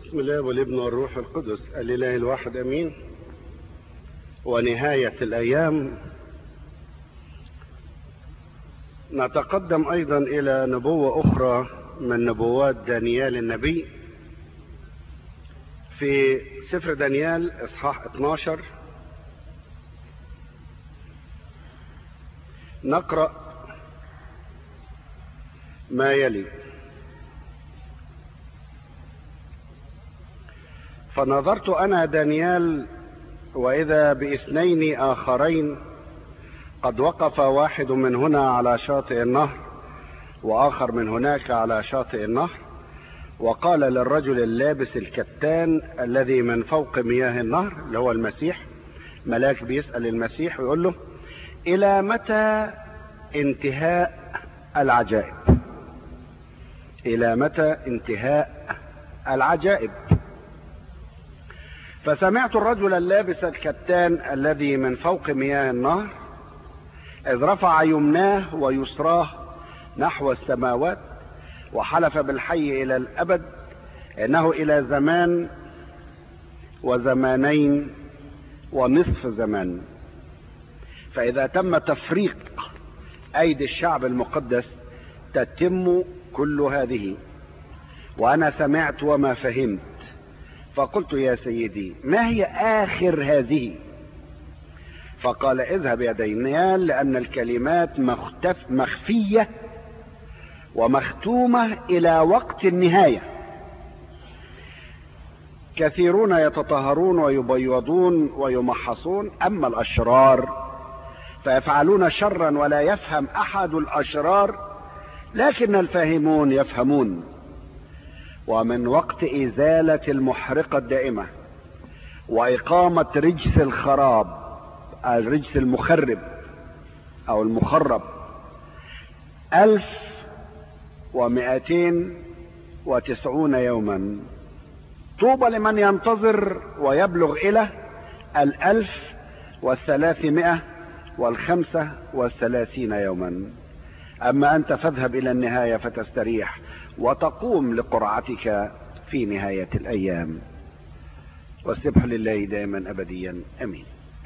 بسم الله والابن والروح القدس الإله الواحد أمين ونهاية الأيام نتقدم أيضا إلى نبوة أخرى من نبوات دانيال النبي في سفر دانيال إصحاح 12 نقرأ ما يلي فنظرت أنا دانيال وإذا باثنين آخرين قد وقف واحد من هنا على شاطئ النهر وآخر من هناك على شاطئ النهر وقال للرجل اللابس الكتان الذي من فوق مياه النهر اللي هو المسيح ملاك بيسأل المسيح ويقول له إلى متى انتهاء العجائب إلى متى انتهاء العجائب فسمعت الرجل اللابس الكتان الذي من فوق مياه النهر إذ رفع يمناه ويسراه نحو السماوات وحلف بالحي إلى الأبد إنه إلى زمان وزمانين ونصف زمان فإذا تم تفريق أيدي الشعب المقدس تتم كل هذه وأنا سمعت وما فهمت فقلت يا سيدي ما هي آخر هذه فقال اذهب يا دينيال لأن الكلمات مختف مخفية ومختومة إلى وقت النهاية كثيرون يتطهرون ويبيضون ويمحصون أما الأشرار فيفعلون شرا ولا يفهم أحد الأشرار لكن الفاهمون يفهمون ومن وقت إزالة المحرقة الدائمة وإقامة رجس الخراب الرجس المخرب أو المخرب ألف ومائتين وتسعون يوما طوبى لمن ينتظر ويبلغ إلى الألف والثلاثمائة والخمسة والثلاثين يوما أما أنت فاذهب إلى النهاية فتستريح وتقوم لقرعتك في نهاية الأيام والسبح لله دائما أبديا أمين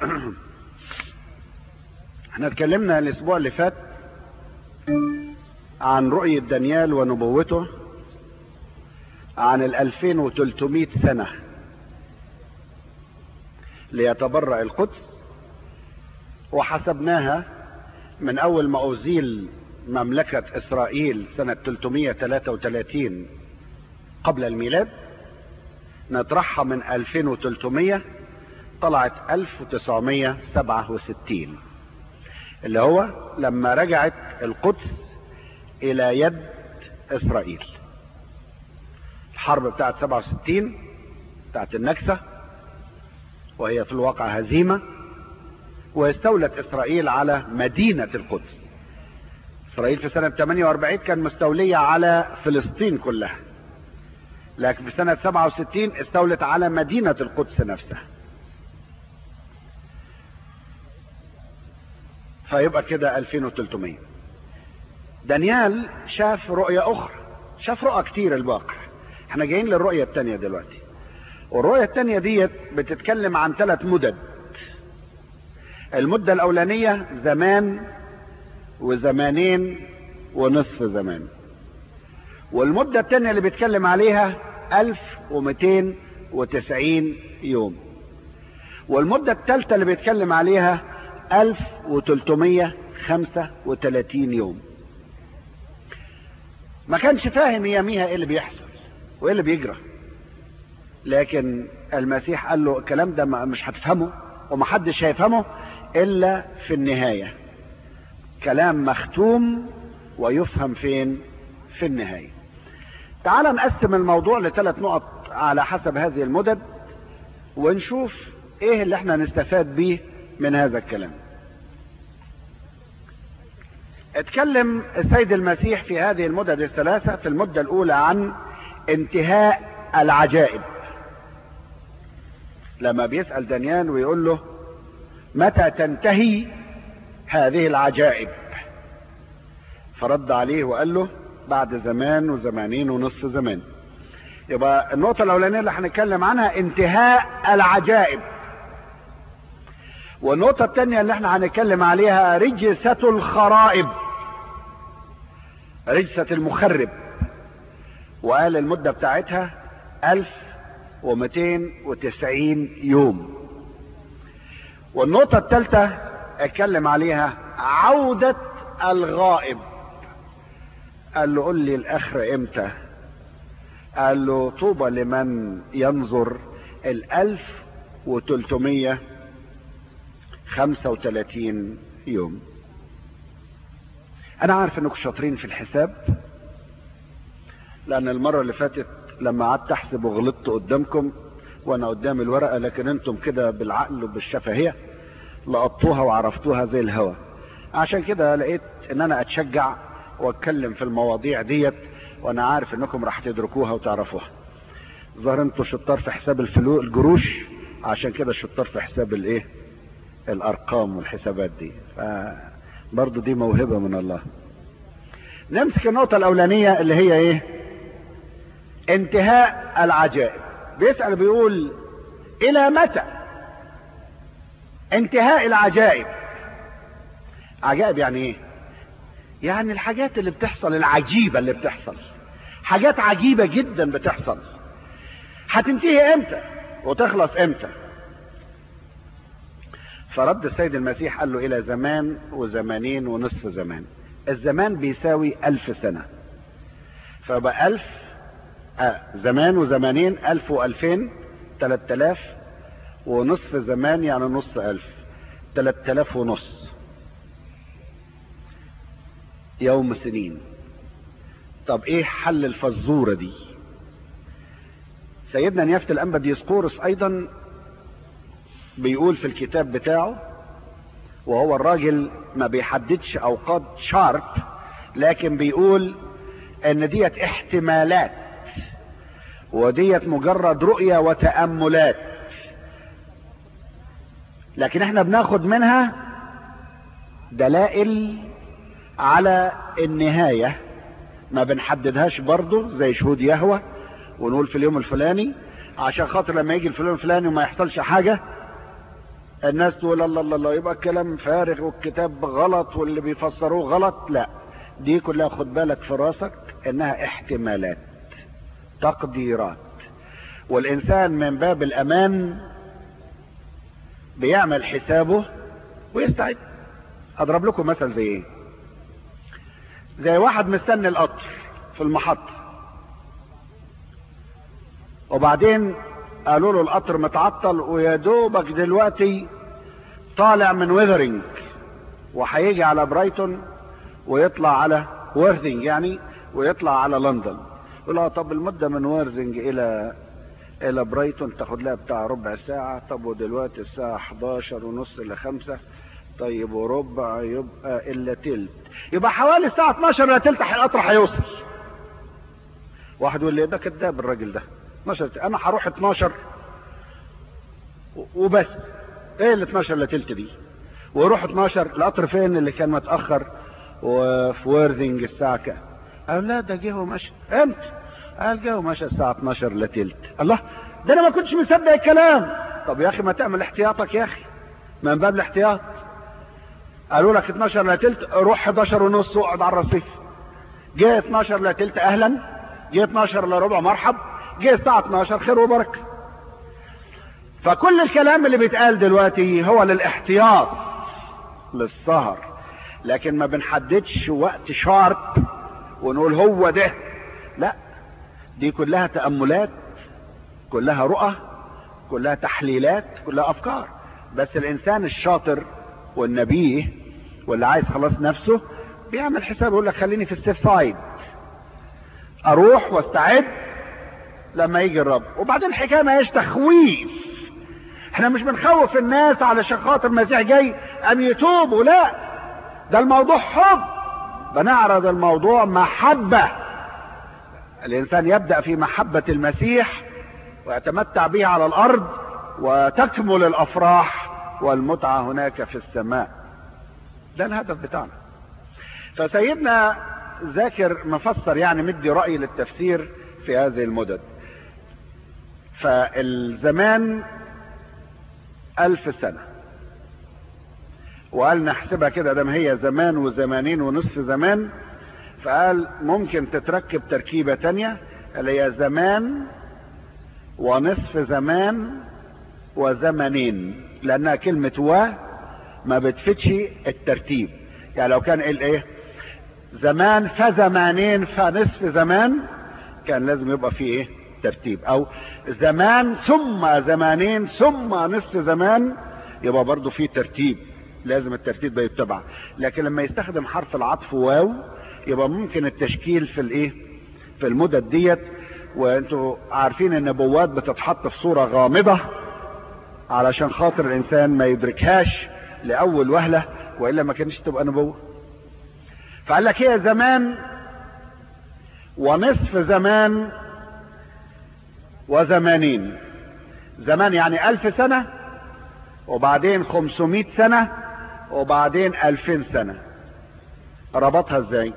احنا اتكلمنا الأسبوع اللي فات عن رؤية دانيال ونبوته عن الألفين وتلتمائة سنة ليتبرأ القدس وحسبناها من أول ما أزيل مملكة إسرائيل سنة 333 قبل الميلاد نطرحها من 2300 طلعت 1967 اللي هو لما رجعت القدس إلى يد إسرائيل الحرب بتاعت 67 بتاعت النكسة وهي في الواقع هزيمة واستولت إسرائيل على مدينة القدس إسرائيل في سنة 48 كان مستولية على فلسطين كلها لكن في سنة 67 استولت على مدينة القدس نفسها فيبقى كده 2300 دانيال شاف رؤية أخرى شاف رؤى كتير الباقي احنا جايين للرؤية التانية دلوقتي والرؤية التانية ديت بتتكلم عن ثلاث مدد المدة الأولانية زمان وزمانين ونصف زمان والمدة التانية اللي بيتكلم عليها ألف ومتين وتسعين يوم والمدة التالتة اللي بيتكلم عليها ألف وتلتمية خمسة وتلاتين يوم ما كانش فاهم ياميها ايه اللي بيحصل وايه اللي بيجرى لكن المسيح قال له الكلام ده مش هتفهمه ومحدش هيفهمه الا في النهايه كلام مختوم ويفهم فين في النهاية تعال نقسم الموضوع لثلاث نقط على حسب هذه المدد ونشوف ايه اللي احنا نستفاد بيه من هذا الكلام اتكلم السيد المسيح في هذه المدد الثلاثة في المدة الاولى عن انتهاء العجائب لما بيسأل دانيال ويقول له متى تنتهي هذه العجائب فرد عليه وقال له بعد زمان وزمانين ونصف زمان يبقى النقطة الأولانية اللي هنتكلم عنها انتهاء العجائب والنقطة الثانية اللي احنا هنتكلم عليها رجسة الخرائب رجسة المخرب وقال المدة بتاعتها ألف ومتين وتسعين يوم والنقطة الثالثة اتكلم عليها عودة الغائب قال له قل لي الاخر امتى قال له طوبى لمن ينظر الالف وتلتمية خمسة وتلاتين يوم انا عارف انكم شاطرين في الحساب لان المرة اللي فاتت لما قعدت احسب وغلطت قدامكم وانا قدام الورقة لكن انتم كده بالعقل وبالشفهية لقطوها وعرفتوها زي الهوا عشان كده لقيت ان انا اتشجع واتكلم في المواضيع ديت وانا عارف انكم راح تدركوها وتعرفوها ظهر انتوا شطار في حساب الفلوس الجروش عشان كده شطار في حساب الايه الارقام والحسابات دي برضو دي موهبة من الله نمسك النقطة الاولانية اللي هي ايه انتهاء العجائب بيسأل بيقول الى متى انتهاء العجائب عجائب يعني ايه يعني الحاجات اللي بتحصل العجيبة اللي بتحصل حاجات عجيبة جدا بتحصل هتنتهي امتى وتخلص امتى فرد السيد المسيح قال له الى زمان وزمانين ونصف زمان الزمان بيساوي الف سنة فبقى الف آه زمان وزمانين الف والفين تلات الاف ونصف زمان يعني نص الف تلات الاف ونص يوم سنين طب ايه حل الفزورة دي سيدنا نيافة الانبا ديسقورس ايضا بيقول في الكتاب بتاعه وهو الراجل ما بيحددش اوقات شارب لكن بيقول ان ديت احتمالات وديت مجرد رؤية وتأملات لكن احنا بناخد منها دلائل على النهاية ما بنحددهاش برضه زي شهود يهوى ونقول في اليوم الفلاني عشان خاطر لما يجي الفلان الفلاني وما يحصلش حاجة الناس تقول الله الله الله يبقى الكلام فارغ والكتاب غلط واللي بيفسروه غلط لا دي كلها خد بالك في راسك انها احتمالات تقديرات والانسان من باب الامان بيعمل حسابه ويستعد اضرب لكم مثل زي ايه زي واحد مستني القطر في المحطة وبعدين قالوا له القطر متعطل ويا دوبك دلوقتي طالع من ويذرنج وهيجي على برايتون ويطلع على ويرثنج يعني ويطلع على لندن يقول له طب المدة من ويرثنج الى الى برايتون تاخد لها بتاع ربع ساعة طب ودلوقتي الساعة 11 ونص الى 5 طيب وربع يبقى الا تلت يبقى حوالي الساعة 12 الا تلت القطر هيوصل واحد يقول لي ده كذاب الراجل ده 12 انا هروح 12 وبس ايه ال 12 الا تلت دي ويروح 12 القطر فين اللي كان متاخر وفي ويرذنج الساعه كام قال لا ده جه ومشى امتى قال جه ومشى الساعه 12 الا تلت الله ده انا ما كنتش مصدق الكلام طب يا اخي ما تعمل احتياطك يا اخي من باب الاحتياط قالوا لك 12 الا تلت روح 11 ونص واقعد على الرصيف جه 12 الا تلت اهلا جه 12 الا ربع مرحب جه الساعه 12 خير وبركه فكل الكلام اللي بيتقال دلوقتي هو للاحتياط للسهر لكن ما بنحددش وقت شارب ونقول هو ده لا دي كلها تأملات كلها رؤى كلها تحليلات كلها أفكار بس الإنسان الشاطر والنبيه واللي عايز خلاص نفسه بيعمل حساب يقول لك خليني في السيف سايد أروح واستعد لما يجي الرب وبعدين الحكاية ما هيش تخويف احنا مش بنخوف الناس علشان خاطر المسيح جاي ان يتوبوا لا ده الموضوع حب بنعرض الموضوع محبة الانسان يبدأ في محبة المسيح ويتمتع بها على الارض وتكمل الافراح والمتعة هناك في السماء ده الهدف بتاعنا فسيدنا ذاكر مفسر يعني مدي رأي للتفسير في هذه المدد فالزمان ألف سنة وقال نحسبها كده دام هي زمان وزمانين ونصف زمان فقال ممكن تتركب تركيبة تانية اللي هي زمان ونصف زمان وزمنين لانها كلمة و ما بتفتش الترتيب يعني لو كان الايه زمان فزمانين فنصف زمان كان لازم يبقى فيه ايه ترتيب او زمان ثم زمانين ثم نصف زمان يبقى برضو فيه ترتيب لازم الترتيب ده يتبع لكن لما يستخدم حرف العطف واو يبقى ممكن التشكيل في الايه في المدد ديت وانتوا عارفين النبوات بتتحط في صورة غامضة علشان خاطر الانسان ما يدركهاش لاول وهلة والا ما كانش تبقى نبوة فقال لك هي زمان ونصف زمان وزمانين زمان يعني الف سنة وبعدين خمسمائة سنة وبعدين الفين سنة ربطها ازاي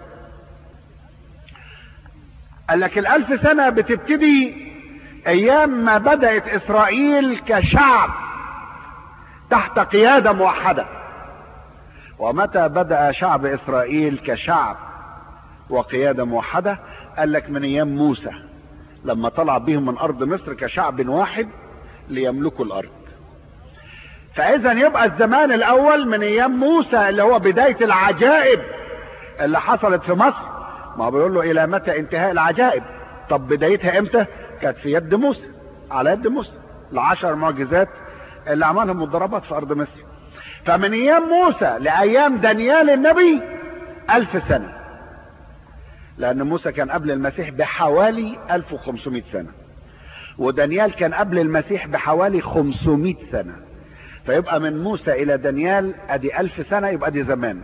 قال لك الالف سنة بتبتدي ايام ما بدأت اسرائيل كشعب تحت قيادة موحدة ومتى بدأ شعب اسرائيل كشعب وقيادة موحدة قال لك من ايام موسى لما طلع بهم من ارض مصر كشعب واحد ليملكوا الارض فاذا يبقى الزمان الاول من ايام موسى اللي هو بداية العجائب اللي حصلت في مصر ما بيقول له الى متى انتهاء العجائب طب بدايتها امتى كانت في يد موسى على يد موسى العشر معجزات اللي عملهم الضربات في ارض مصر فمن ايام موسى لايام دانيال النبي الف سنة لان موسى كان قبل المسيح بحوالي 1500 سنة ودانيال كان قبل المسيح بحوالي 500 سنة فيبقى من موسى الى دانيال ادي الف سنة يبقى دي زمان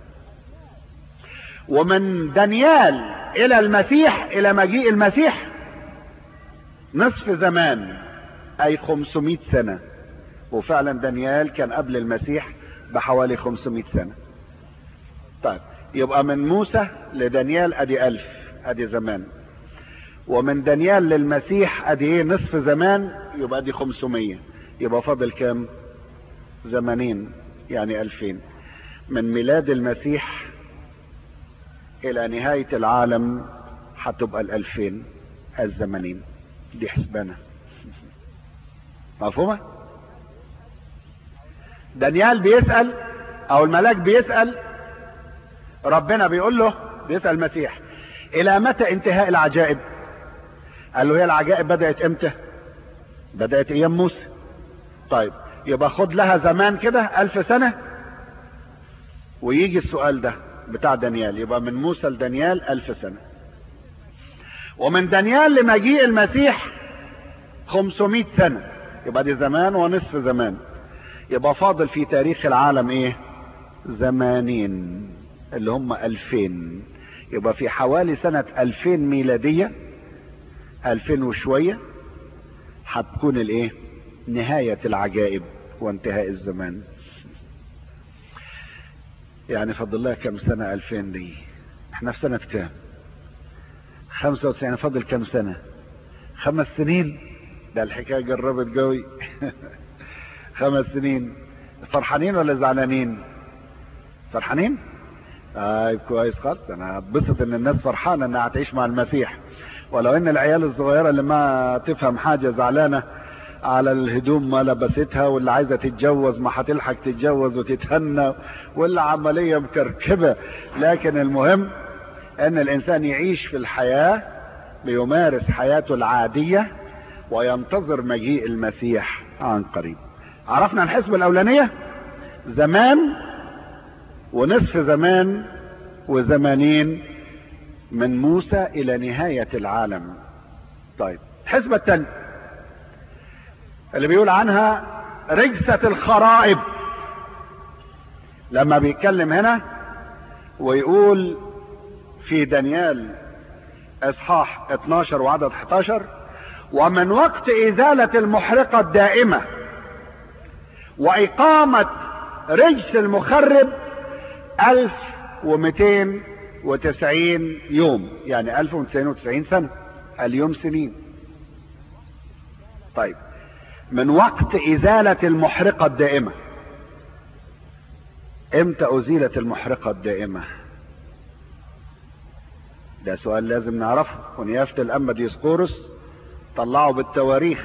ومن دانيال الى المسيح الى مجيء المسيح نصف زمان اي 500 سنة وفعلا دانيال كان قبل المسيح بحوالي 500 سنة طيب يبقى من موسى لدانيال ادي الف ادي زمان ومن دانيال للمسيح ادي ايه نصف زمان يبقى دي 500 يبقى فاضل كام زمانين يعني الفين من ميلاد المسيح الى نهاية العالم هتبقى الالفين الزمنين دي حسبانة مفهومة دانيال بيسأل او الملاك بيسأل ربنا بيقول له بيسأل المسيح الى متى انتهاء العجائب قال له هي العجائب بدأت امتى بدأت ايام موسى طيب يبقى خد لها زمان كده الف سنة ويجي السؤال ده بتاع دانيال يبقى من موسى لدانيال الف سنة ومن دانيال لمجيء المسيح 500 سنة يبقى دي زمان ونصف زمان يبقى فاضل في تاريخ العالم ايه زمانين اللي هم الفين يبقى في حوالي سنة الفين ميلادية الفين وشوية هتكون الايه نهاية العجائب وانتهاء الزمان يعني فضل لها كم سنة الفين دي احنا في سنة كام خمسة وتسعين فضل كم سنة خمس سنين ده الحكاية جربت قوي خمس سنين فرحانين ولا زعلانين فرحانين طيب كويس خالص انا اتبسط ان الناس فرحانه انها هتعيش مع المسيح ولو ان العيال الصغيره اللي ما تفهم حاجه زعلانه على الهدوم ما لبستها واللي عايزه تتجوز ما هتلحق تتجوز وتتهنى واللي عمليه مكركبه لكن المهم ان الانسان يعيش في الحياه بيمارس حياته العاديه وينتظر مجيء المسيح عن قريب عرفنا الحسبه الاولانيه زمان ونصف زمان وزمانين من موسى الى نهايه العالم طيب الحسبه الثانيه اللي بيقول عنها رجسة الخرائب لما بيتكلم هنا ويقول في دانيال اصحاح 12 وعدد 11 ومن وقت ازالة المحرقة الدائمة واقامة رجس المخرب 1290 يوم يعني 1290 سنة اليوم سنين طيب من وقت ازالة المحرقة الدائمة امتى ازيلت المحرقة الدائمة ده سؤال لازم نعرفه ونيافة الأنبا ديسقورس طلعوا بالتواريخ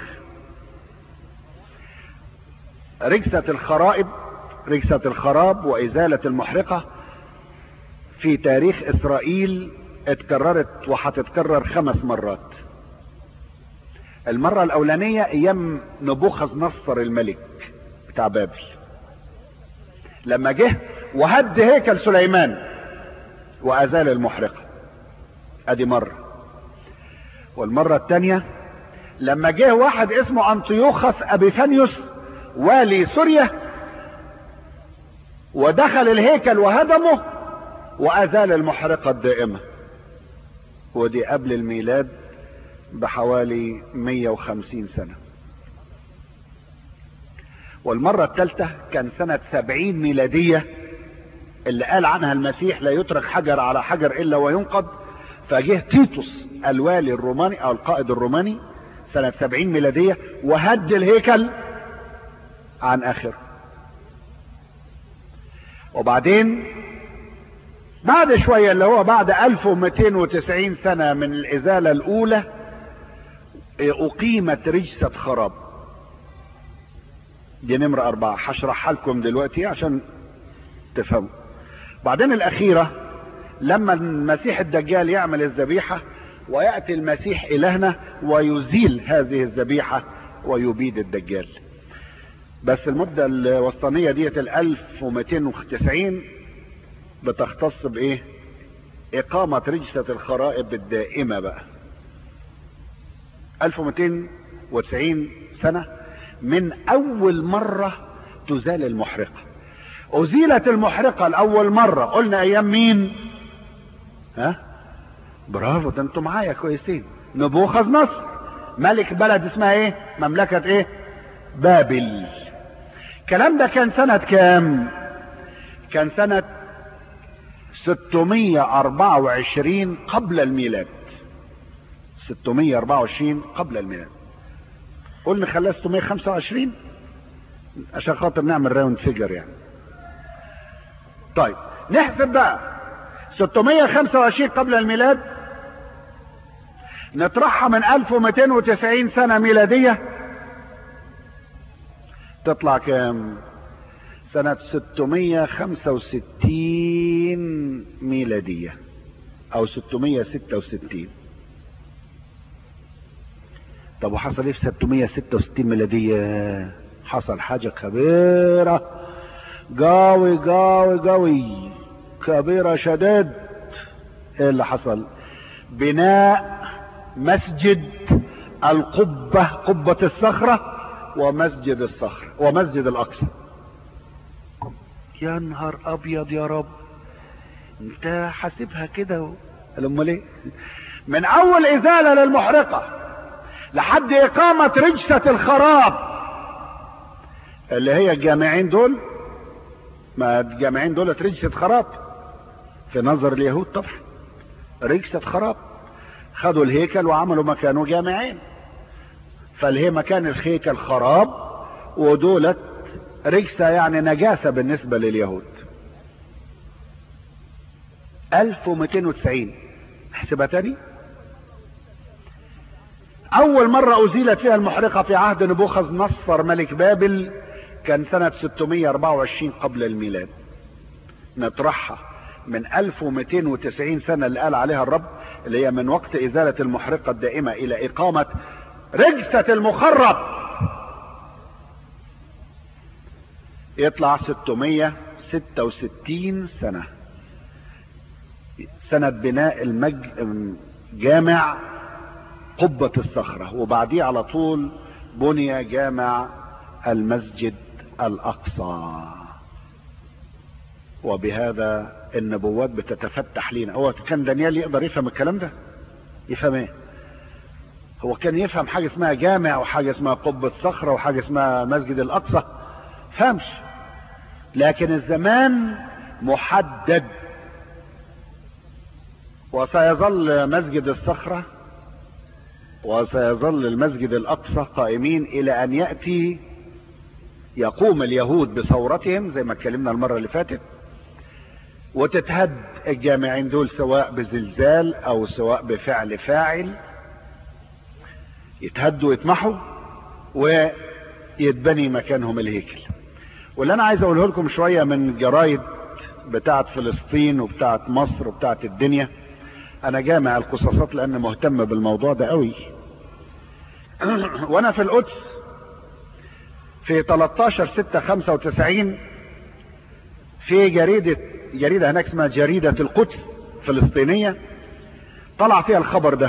رجسة الخرائب رجسة الخراب وإزالة المحرقة في تاريخ إسرائيل اتكررت وهتتكرر خمس مرات المرة الأولانية أيام نبوخذ نصر الملك بتاع بابل لما جه وهد هيكل سليمان وأزال المحرقة ادي مرة والمرة التانية لما جه واحد اسمه انطيوخس ابيفانيوس والي سوريا ودخل الهيكل وهدمه وازال المحرقة الدائمة ودي قبل الميلاد بحوالي 150 سنة والمرة الثالثة كان سنة 70 ميلادية اللي قال عنها المسيح لا يترك حجر على حجر الا وينقض فجه تيتوس الوالي الروماني او القائد الروماني سنة 70 ميلادية وهد الهيكل عن اخره وبعدين بعد شوية اللي هو بعد 1290 سنة من الازالة الاولى اقيمت رجسة خراب دي نمرة اربعة هشرحها لكم دلوقتي عشان تفهموا بعدين الاخيره لما المسيح الدجال يعمل الذبيحة ويأتي المسيح إلهنا ويزيل هذه الذبيحة ويبيد الدجال بس المدة الوسطانية ديت الألف ومتين وتسعين بتختص بإيه إقامة رجسة الخرائب الدائمة بقى ألف ومتين وتسعين سنة من أول مرة تزال المحرقة أزيلت المحرقة لأول مرة قلنا أيام مين ها برافو ده انتوا معايا كويسين نبوخذ نصر ملك بلد اسمها ايه مملكة ايه بابل الكلام ده كان سنة كام كان سنة 624 قبل الميلاد 624 قبل الميلاد قلنا خلاها 625 عشان خاطر نعمل راوند فيجر يعني طيب نحسب بقى 625 قبل الميلاد نطرحها من 1290 سنة ميلادية تطلع كام سنة 665 ميلادية او 666 طب وحصل ايه في 666 ميلادية حصل حاجة كبيرة قوي قوي قوي كبيرة شديد ايه اللي حصل بناء مسجد القبة قبة الصخرة ومسجد الصخرة ومسجد الاقصى يا نهار ابيض يا رب انت حاسبها كده امال ايه من اول ازالة للمحرقة لحد اقامة رجسة الخراب اللي هي الجامعين دول ما الجامعين دول رجسة خراب في نظر اليهود طبعا رجسة خراب خدوا الهيكل وعملوا مكانه جامعين فالهي مكان الهيكل خراب ودولت رجسة يعني نجاسة بالنسبة لليهود 1290 احسبها تاني اول مرة ازيلت فيها المحرقة في عهد نبوخذ نصر ملك بابل كان سنة 624 قبل الميلاد نطرحها من 1290 سنة اللي قال عليها الرب اللي هي من وقت ازالة المحرقة الدائمة الى اقامة رجسة المخرب يطلع 666 سنة سنة بناء المج... جامع قبة الصخرة وبعديه على طول بني جامع المسجد الأقصى وبهذا النبوات بتتفتح لينا هو كان دانيال يقدر يفهم الكلام ده يفهم ايه هو كان يفهم حاجة اسمها جامع وحاجة اسمها قبة صخرة وحاجة اسمها مسجد الأقصى فهمش لكن الزمان محدد وسيظل مسجد الصخرة وسيظل المسجد الاقصى قائمين الى ان يأتي يقوم اليهود بثورتهم زي ما اتكلمنا المرة اللي فاتت وتتهد الجامعين دول سواء بزلزال او سواء بفعل فاعل يتهدوا ويتمحوا ويتبني مكانهم الهيكل واللي انا عايز اقوله لكم شوية من الجرايد بتاعت فلسطين وبتاعت مصر وبتاعت الدنيا انا جامع القصاصات لان مهتم بالموضوع ده قوي وانا في القدس في 13 6 95 في جريدة جريدة هناك اسمها جريدة القدس فلسطينية طلع فيها الخبر ده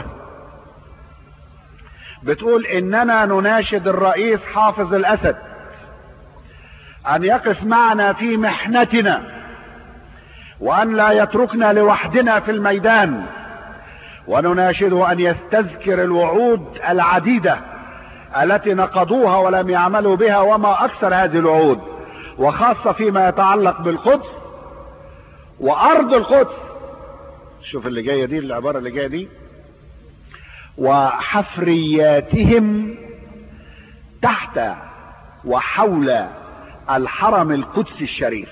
بتقول اننا نناشد الرئيس حافظ الاسد ان يقف معنا في محنتنا وان لا يتركنا لوحدنا في الميدان ونناشده ان يستذكر الوعود العديدة التي نقضوها ولم يعملوا بها وما اكثر هذه الوعود وخاصة فيما يتعلق بالقدس وارض القدس شوف اللي جاية دي العبارة اللي جاية دي وحفرياتهم تحت وحول الحرم القدسي الشريف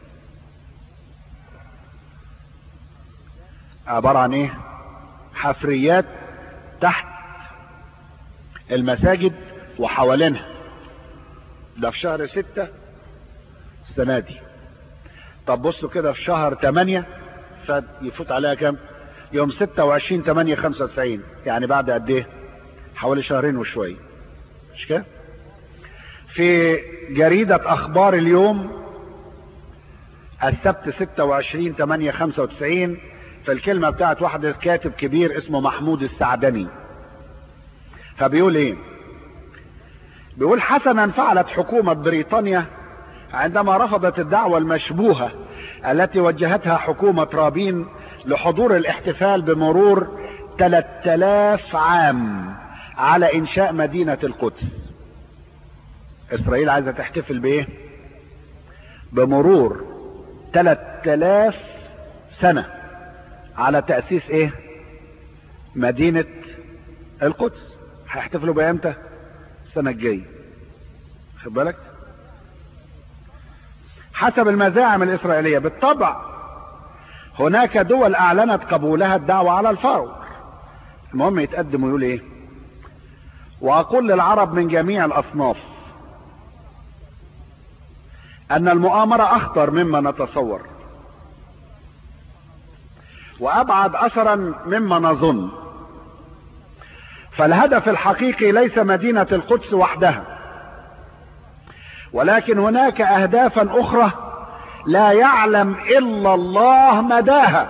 عبارة عن ايه حفريات تحت المساجد وحوالينها ده في شهر ستة السنة دي طب بصوا كده في شهر تمانية يفوت عليها كام يوم ستة وعشرين تمانية خمسة وتسعين يعني بعد قد ايه حوالي شهرين وشوية مش كده في جريدة اخبار اليوم السبت ستة وعشرين تمانية خمسة وتسعين في الكلمة بتاعت واحد كاتب كبير اسمه محمود السعدني فبيقول ايه بيقول حسنا فعلت حكومة بريطانيا عندما رفضت الدعوة المشبوهة التي وجهتها حكومة رابين لحضور الاحتفال بمرور 3000 عام على انشاء مدينة القدس اسرائيل عايزة تحتفل بايه بمرور 3000 سنة على تأسيس ايه مدينة القدس هيحتفلوا بها امتى السنة الجاية خد بالك حسب المزاعم الاسرائيلية بالطبع هناك دول اعلنت قبولها الدعوة على الفور المهم يتقدم ويقول ايه واقول للعرب من جميع الاصناف ان المؤامرة اخطر مما نتصور وابعد اثرا مما نظن فالهدف الحقيقي ليس مدينة القدس وحدها ولكن هناك اهدافا اخرى لا يعلم الا الله مداها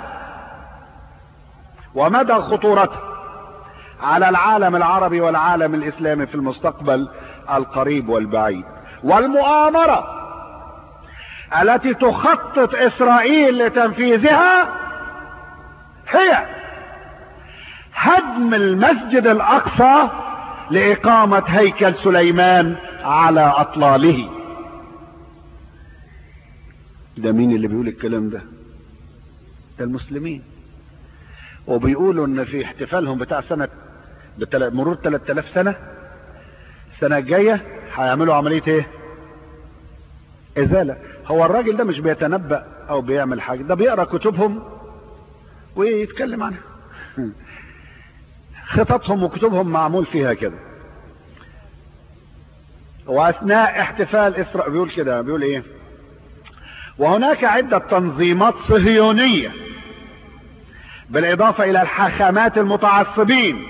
ومدى خطورتها على العالم العربي والعالم الاسلامي في المستقبل القريب والبعيد والمؤامرة التي تخطط اسرائيل لتنفيذها هي هدم المسجد الاقصى لاقامة هيكل سليمان على اطلاله ده مين اللي بيقول الكلام ده ده المسلمين وبيقولوا ان في احتفالهم بتاع سنة بتل... مرور 3000 سنة السنة الجاية هيعملوا عملية ايه ازالة هو الراجل ده مش بيتنبأ او بيعمل حاجة ده بيقرأ كتبهم ويتكلم عنها خططهم وكتبهم معمول فيها كده واثناء احتفال اسراء بيقول كده بيقول ايه وهناك عدة تنظيمات صهيونية بالاضافة الى الحاخامات المتعصبين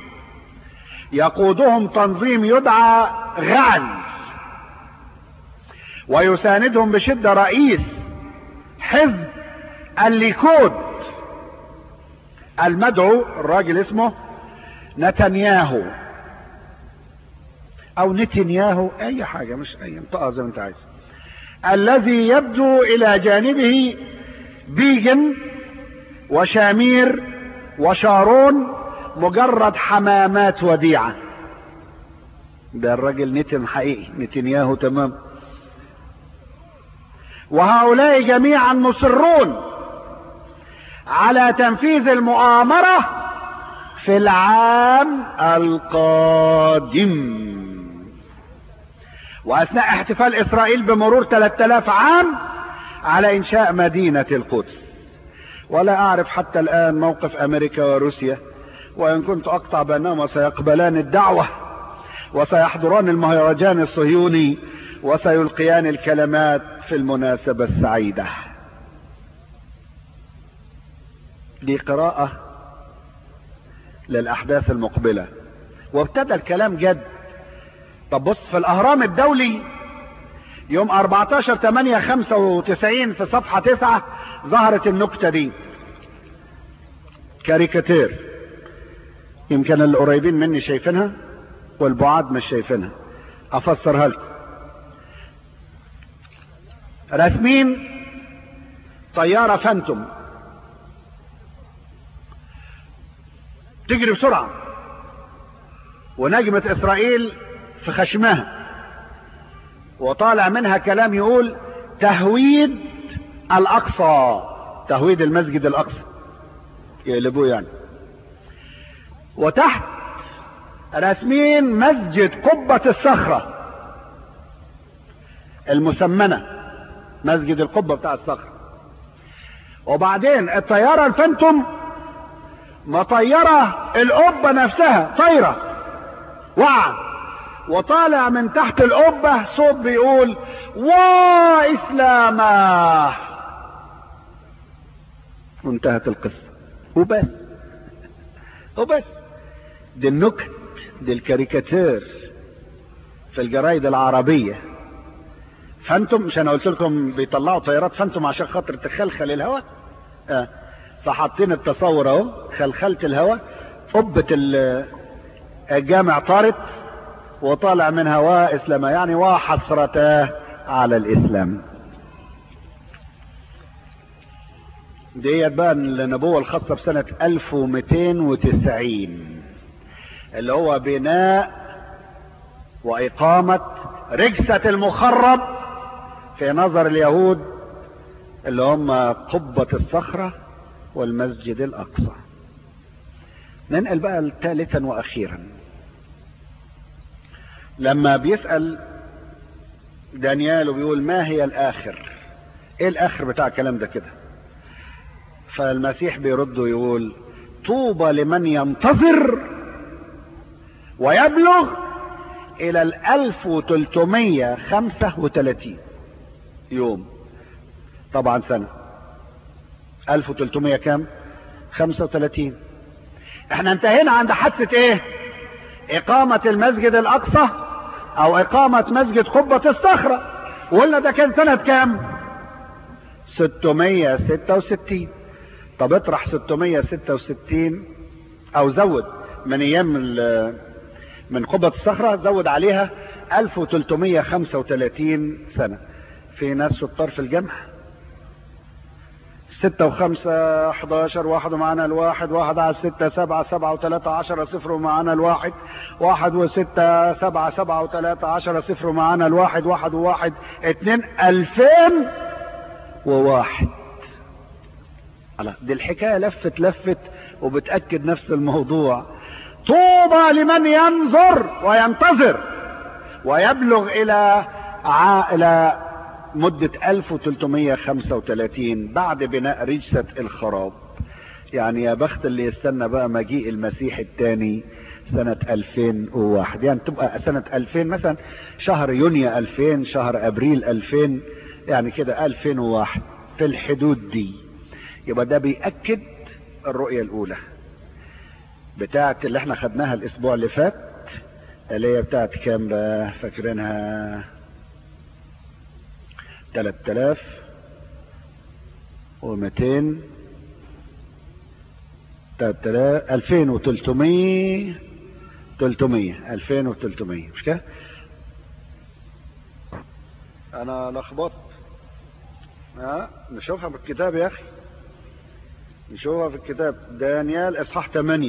يقودهم تنظيم يدعى غعل ويساندهم بشدة رئيس حزب الليكود المدعو الراجل اسمه نتنياهو او نتنياهو اي حاجة مش اي انطقها زي ما انت عايز الذي يبدو الى جانبه بيجن وشامير وشارون مجرد حمامات وديعة ده الراجل نتن حقيقي نتنياهو تمام وهؤلاء جميعا مصرون على تنفيذ المؤامرة في العام القادم واثناء احتفال اسرائيل بمرور 3000 عام على انشاء مدينة القدس ولا اعرف حتى الان موقف امريكا وروسيا وان كنت اقطع بينهما سيقبلان الدعوة وسيحضران المهرجان الصهيوني وسيلقيان الكلمات في المناسبة السعيدة دي قراءة للأحداث المقبلة وابتدى الكلام جد طب بص في الأهرام الدولي يوم 14 8 95 في صفحة 9 ظهرت النكتة دي كاريكاتير يمكن القريبين مني شايفينها والبعاد مش شايفينها افسرها لكم راسمين طيارة فانتوم تجري بسرعة ونجمة اسرائيل في خشمها وطالع منها كلام يقول تهويد الاقصى تهويد المسجد الاقصى يقلبوه يعني وتحت راسمين مسجد قبة الصخرة المسمنة مسجد القبة بتاع الصخرة وبعدين الطيارة الفانتوم مطيرة القبة نفسها طايرة وقع وطالع من تحت القبة صوت بيقول وإسلاما وانتهت القصة وبس وبس دي النكت دي الكاريكاتير في الجرايد العربية فانتم مش انا قلت لكم بيطلعوا طيارات فانتم عشان خاطر تخلخل الهواء آه. فحاطين التصور اهو خلخلة الهواء قبة الجامع طارت وطالع من هواء اسلام يعني وحسرتاه على الاسلام ديت بقى النبوة الخاصة بسنة 1290 اللي هو بناء وإقامة رجسة المخرب في نظر اليهود اللي هم قبة الصخرة والمسجد الأقصى ننقل بقى ثالثا وأخيرا لما بيسأل دانيال وبيقول ما هي الآخر ايه الآخر بتاع الكلام ده كده فالمسيح بيرد ويقول طوبى لمن ينتظر ويبلغ الى الالف وتلتمية خمسة وتلاتين يوم طبعا سنة الف وتلتمية كام خمسة وتلاتين احنا انتهينا عند حادثة ايه اقامة المسجد الاقصى او اقامة مسجد قبة الصخرة وقلنا ده كان سنة كام ستمية ستة وستين طب اطرح 666 او زود من ايام من قبة الصخرة زود عليها 1335 سنة في ناس شطار في الجمع ستة وخمسة احداشر واحد ومعانا الواحد واحد على ستة سبعة سبعة وثلاثة عشرة صفر ومعانا الواحد واحد وستة سبعة سبعة وثلاثة عشرة صفر ومعانا الواحد واحد وواحد اتنين الفين وواحد الله دي الحكاية لفت لفت وبتأكد نفس الموضوع طوبى لمن ينظر وينتظر ويبلغ إلى ع... إلى مدة 1335 بعد بناء رجسة الخراب يعني يا بخت اللي يستنى بقى مجيء المسيح الثاني سنة 2001 يعني تبقى سنة 2000 مثلا شهر يونيو 2000 شهر ابريل 2000 يعني كده 2001 في الحدود دي يبقى ده بيأكد الرؤية الأولى بتاعت اللي احنا خدناها الأسبوع اللي فات اللي هي بتاعت كام بقى فاكرينها 3000 و200 2300 300 2300 مش كده؟ انا لخبطت ها نشوفها في الكتاب يا اخي نشوفها في الكتاب دانيال اصحاح 8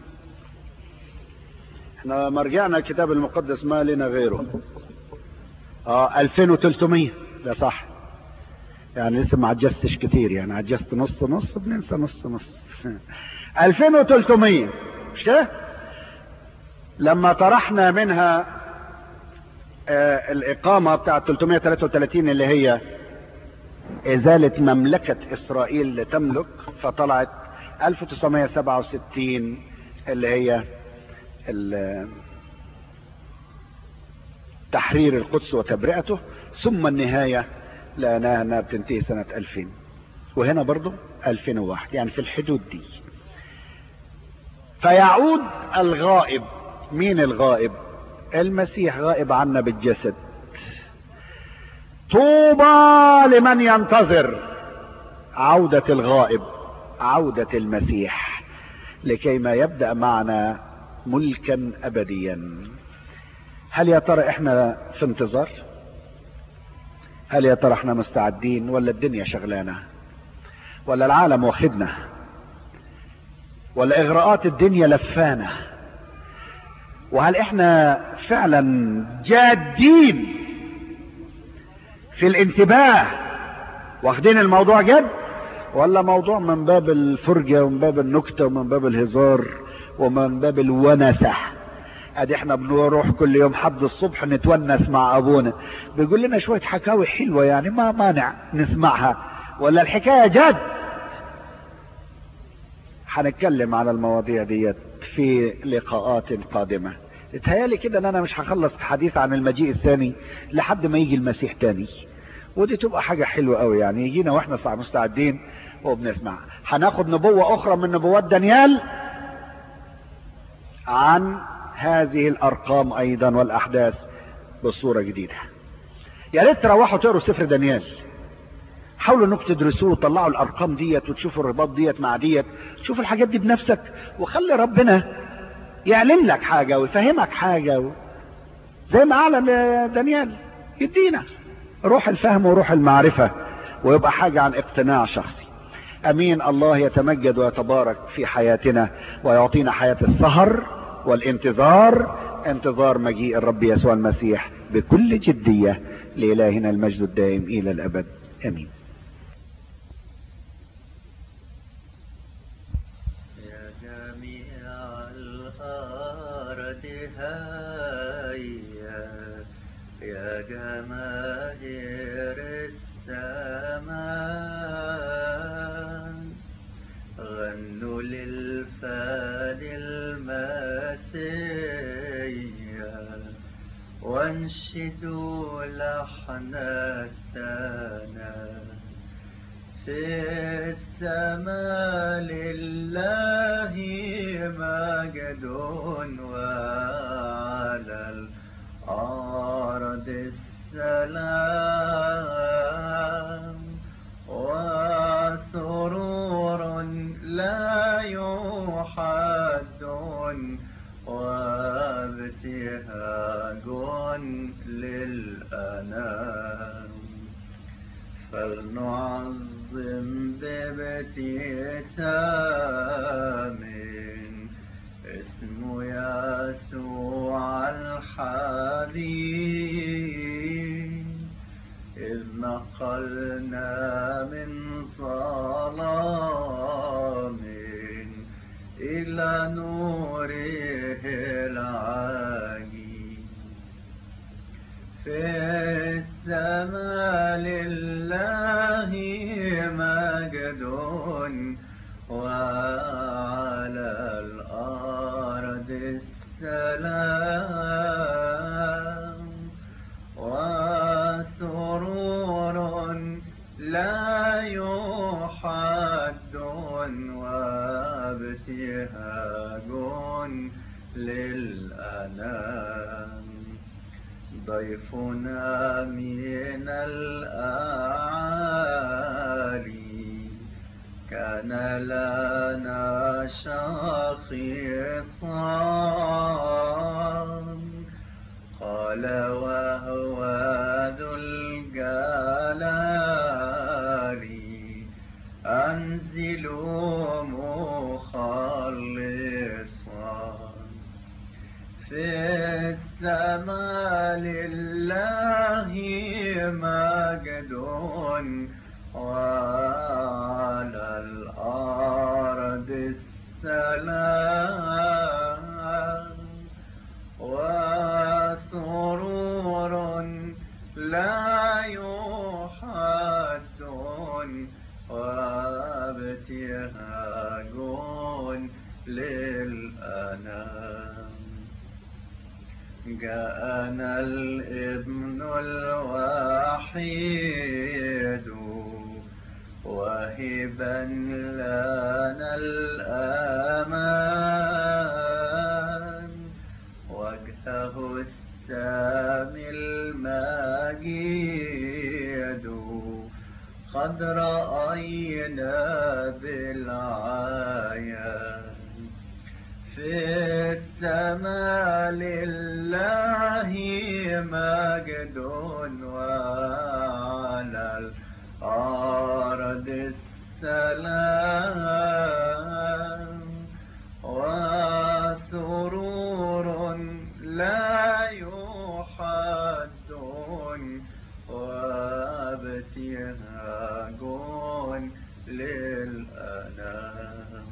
احنا ما رجعنا الكتاب المقدس ما لنا غيره اه 2300 ده صح يعني لسه ما عجزتش كتير يعني عجزت نص نص بننسى نص نص 2300 مش كده لما طرحنا منها آه الإقامة بتاعة 333 اللي هي إزالة مملكة إسرائيل لتملك فطلعت 1967 اللي هي تحرير القدس وتبرئته ثم النهاية لأنها أنها بتنتهي سنة 2000 وهنا برضو 2001 يعني في الحدود دي فيعود الغائب مين الغائب المسيح غائب عنا بالجسد طوبى لمن ينتظر عودة الغائب عودة المسيح لكي ما يبدأ معنا ملكا أبديا هل يا ترى احنا في انتظار هل يا ترى احنا مستعدين ولا الدنيا شغلانة ولا العالم واخدنا ولا اغراءات الدنيا لفانا وهل احنا فعلا جادين في الانتباه واخدين الموضوع جد ولا موضوع من باب الفرجة ومن باب النكتة ومن باب الهزار ومن باب الونسة ادي احنا بنروح كل يوم حد الصبح نتونس مع ابونا بيقول لنا شوية حكاوي حلوة يعني ما مانع نسمعها ولا الحكاية جد هنتكلم على المواضيع ديت في لقاءات قادمة اتهيالي كده ان انا مش هخلص الحديث عن المجيء الثاني لحد ما يجي المسيح تاني ودي تبقى حاجة حلوة قوي يعني يجينا واحنا مستعدين وبنسمع هناخد نبوة اخرى من نبوات دانيال عن هذه الارقام ايضا والاحداث بصورة جديدة يا ريت تروحوا تقروا سفر دانيال حاولوا انكم تدرسوه وتطلعوا الارقام ديت وتشوفوا الرباط ديت مع ديت تشوفوا الحاجات دي بنفسك وخلي ربنا يعلم لك حاجة ويفهمك حاجة و... زي ما اعلم دانيال يدينا روح الفهم وروح المعرفة ويبقى حاجة عن اقتناع شخصي امين الله يتمجد ويتبارك في حياتنا ويعطينا حياة السهر والانتظار انتظار مجيء الرب يسوع المسيح بكل جدية لإلهنا المجد الدائم إلى الأبد أمين يا جميع الأرض هيا يا جماهير السماء غنوا للفادي المسيح وانشدوا لحن الثناء في السماء لله مجد وعلى الأرض السلام وسرور لا يحد وابتهاج للأنام فلنعظم بابتسام اسم يسوع الحبيب إذ نقلنا من ظلام إلى نوره العجيب في السماء لله مجد وعلى الأرض السلام وسرور لا يحد وابتهاج للأنام ضيفنا من الأعالي كان لنا شخيصا قال وهو ذو الجلال أنزلوا مخلصا في السماء لله مجد وعلى الأرض السلام وسرور لا يحد وابتهاج للأنام جاءنا الابن الوحيد واهبا لنا الأمان وجهه السامي المجيد قد رأينا بالعيان في السماء لله مجد وعلى الأرض السلام وسرور لا يحد وابتهاج للأنام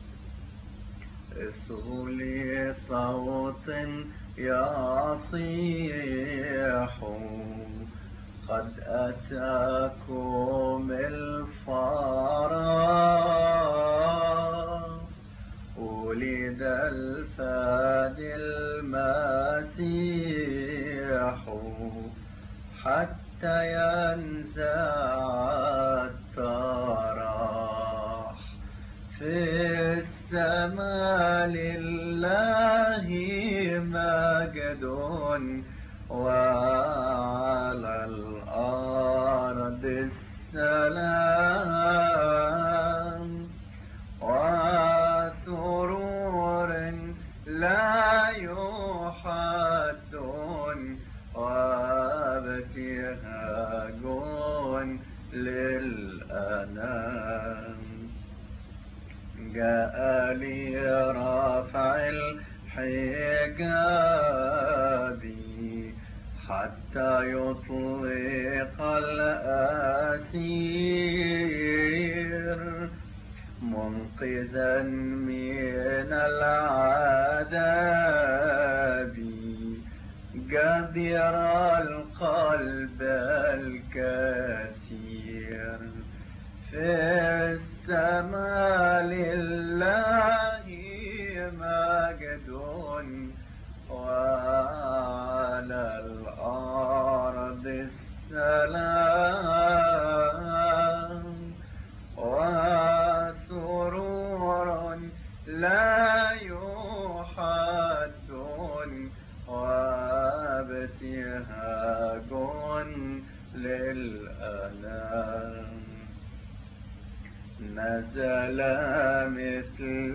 اصغوا لي صوت يصيح قد أتاكم الفراغ ولد الفادي المسيح حتى ينزع التراح في السماء لله مجد وعلى الأرض السلام وسرور لا يحد وابتهاج للأنام جاء لي رافع الحجاب حتى يطلق الأسير منقذا من العذاب جبر القلب الكثير في السماء لله مجد وعلى الأرض السلام وسرور لا يحد وابتهاج للأنام نزل مثل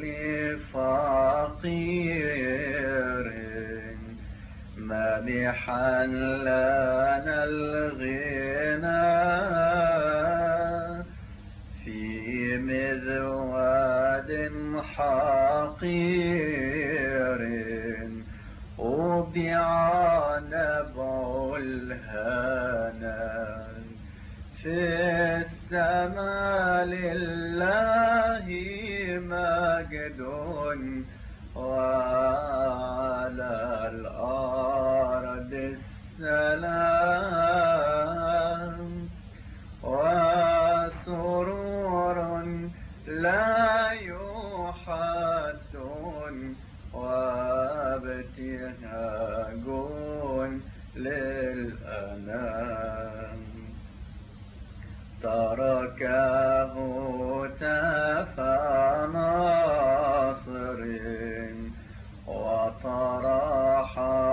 فقير مانحا لنا الغنى في مذواد حقير أبيع نبع الهنان في السماء لله مجد وعلى الأرض السلام وسرور لا يحد وابتهاج للأنام تركه تفى ناصر وطرح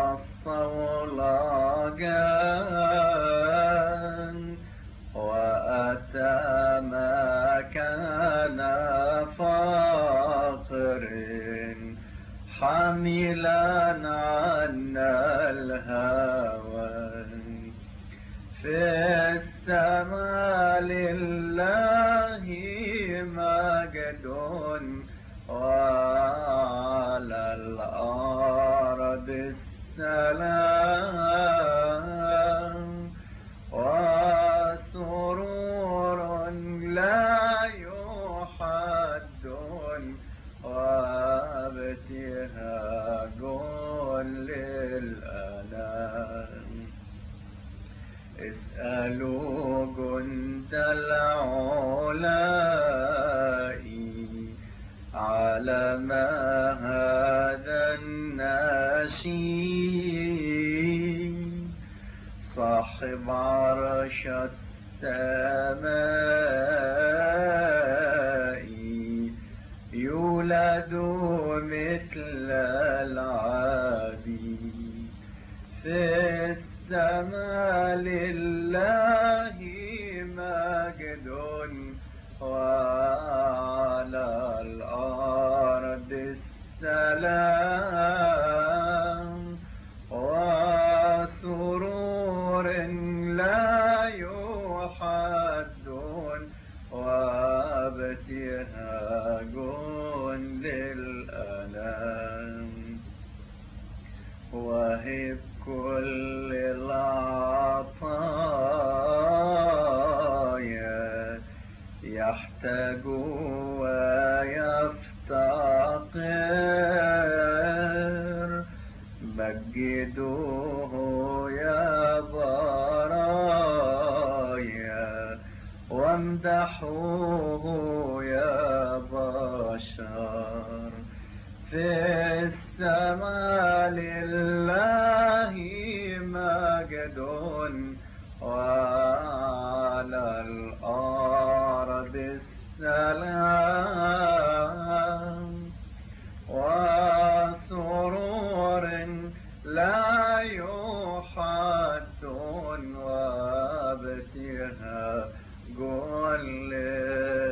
الصولجان وأتى مكان فقر حملا عنا الهوى في السماء لله مجد وعلى الأرض السلام وسرور لا يحد وابتهاج لله اسألوا جند العلاء على ما هذا الناشي صاحب عرش السماء يولد مثل العادي في السماء لله مجد وعلى الأرض السلام وسرور لا يحد وابتهاج للألام وهب كل العطايا يحتاج ويفتقر مجدوه يا برايا وامدحوه يا بشر في السماء لله مجد وعلى الأرض السلام وسرور لا يحد وابتهاج